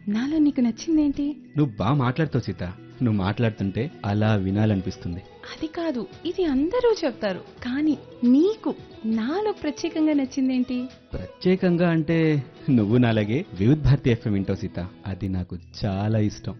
నాలో నీకు నచ్చిందేంటి నువ్వు బాగా మాట్లాడుతావు సీత నువ్వు మాట్లాడుతుంటే అలా వినాలనిపిస్తుంది అది కాదు ఇది అందరూ చెప్తారు కానీ నీకు నాలో ప్రత్యేకంగా నచ్చిందేంటి ప్రత్యేకంగా అంటే నువ్వు నాలాగే వివిధ్ భారతి ఎఫ్ఎం వింటావు సీత అది నాకు చాలా ఇష్టం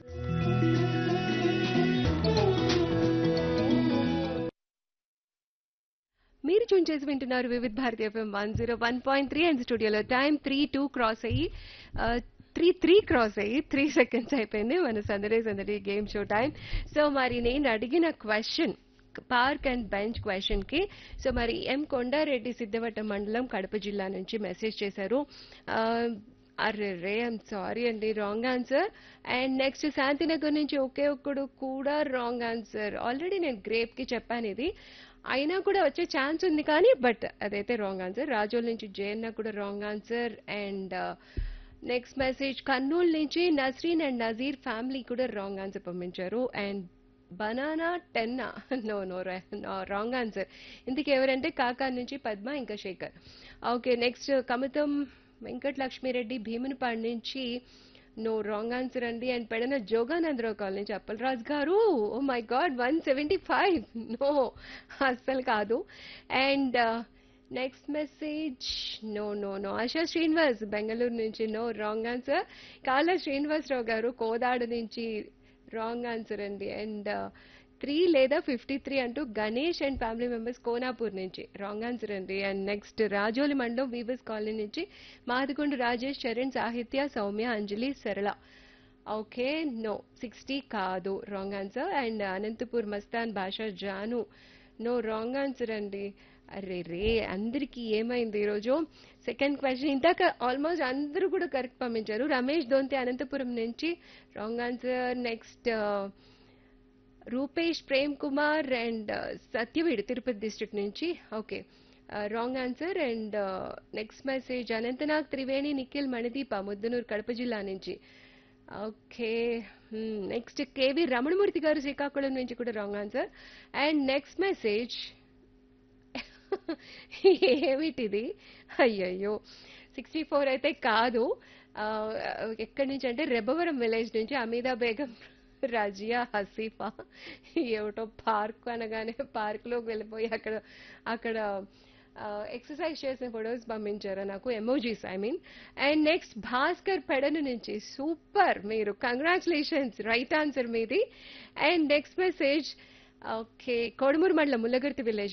మీరు చూన్ చేసి వింటున్నారు Vividh Bharati FM one zero one point three and స్టూడియోలో టైం త్రీ టూ క్రాస్ అయ్యి త్రీ త్రీ క్రాస్ అయ్యి త్రీ సెకండ్స్ అయిపోయింది మన సందడే సందడి గేమ్ షో టైం సో మరి నేను అడిగిన question park and bench question కి సో మరి ఎం కొండారెడ్డి సిద్ధవట్ట మండలం కడప జిల్లా నుంచి మెసేజ్ చేశారు ఆ, అర్రే రే ఐమ్ సారీ అండి wrong answer and next Shantinagar నుంచి ఒకే ఒక్కడు కూడా రాంగ్ ఆన్సర్ ఆల్రెడీ నేను గ్రేప్ కి చెప్పాను ఇది అయినా కూడా వచ్చే ఛాన్స్ ఉంది కానీ బట్ అదైతే రాంగ్ ఆన్సర్ రాజోల్ నుంచి జయన్న కూడా wrong answer and next message Kurnool నుంచి నస్రీన్ అండ్ నజీర్ ఫ్యామిలీ కూడా రాంగ్ ఆన్సర్ పంపించారు అండ్ బనానా టెన్నా నో నో రాంగ్ ఆన్సర్ ఇందుకు ఎవరంటే కాకా నుంచి పద్మ ఇంకా శేఖర్ ఓకే నెక్స్ట్ కమితం వెంకట లక్ష్మీరెడ్డి భీమునిపాడు నుంచి నో రాంగ్ ఆన్సర్ అండి అండ్ పెడన జోగానందరావు కాలనీ నుంచి అప్పలరాజు గారు oh my God one seventy five no అస్సలు కాదు and next message no no no Asha Srinivas Bengaluru నుంచి no wrong answer Kalla Srinivasarao గారు కోదాడు నుంచి రాంగ్ ఆన్సర్ అండి అండ్ త్రీ లేదా ఫిఫ్టీ త్రీ అంటూ Ganesh and family members Konapur నుంచి రాంగ్ ఆన్సర్ అండి అండ్ నెక్స్ట్ రాజోలి మండలం వీవర్స్ కాలనీ నుంచి మాదికొండ రాజేష్ చరణ్ సాహిత్య Soumya Anjali Sarala okay no sixty కాదు wrong answer and Anantapur Mastan Basha Janu no wrong answer అండి అరే రే అందరికీ ఏమైంది ఈరోజు సెకండ్ క్వశ్చన్ ఇందాక ఆల్మోస్ట్ అందరూ కూడా కరెక్ట్ పంపించారు రమేష్ దొంతి అనంతపురం నుంచి wrong answer next Rupesh Prem Kumar and Satyavedu Tirupati district నుంచి okay wrong answer and next message Anantnag Triveni Nikhil Manideepa Muddanur Kadapa జిల్లా నుంచి ఓకే నెక్స్ట్ కేవి రమణమూర్తి గారు శ్రీకాకుళం నుంచి కూడా wrong answer and next message ఏమిటిది అయ్యయ్యో సిక్స్టీ ఫోర్ అయితే కాదు ఆ, ఎక్కడి నుంచి అంటే రెబ్బవరం విలేజ్ నుంచి అమీదా బేగం రజియా హసీఫా ఏమిటో పార్క్ అనగానే పార్క్లోకి వెళ్ళిపోయి అక్కడ అక్కడ ఎక్సర్సైజ్ చేసిన ఫొటోస్ పంపించారు నాకు emojis I mean and next Bhaskar Pedana నుంచి సూపర్ మీరు కంగ్రాచులేషన్స్ రైట్ ఆన్సర్ మీది and next message okay Kodumur మండలం ముల్లగర్తి విలేజ్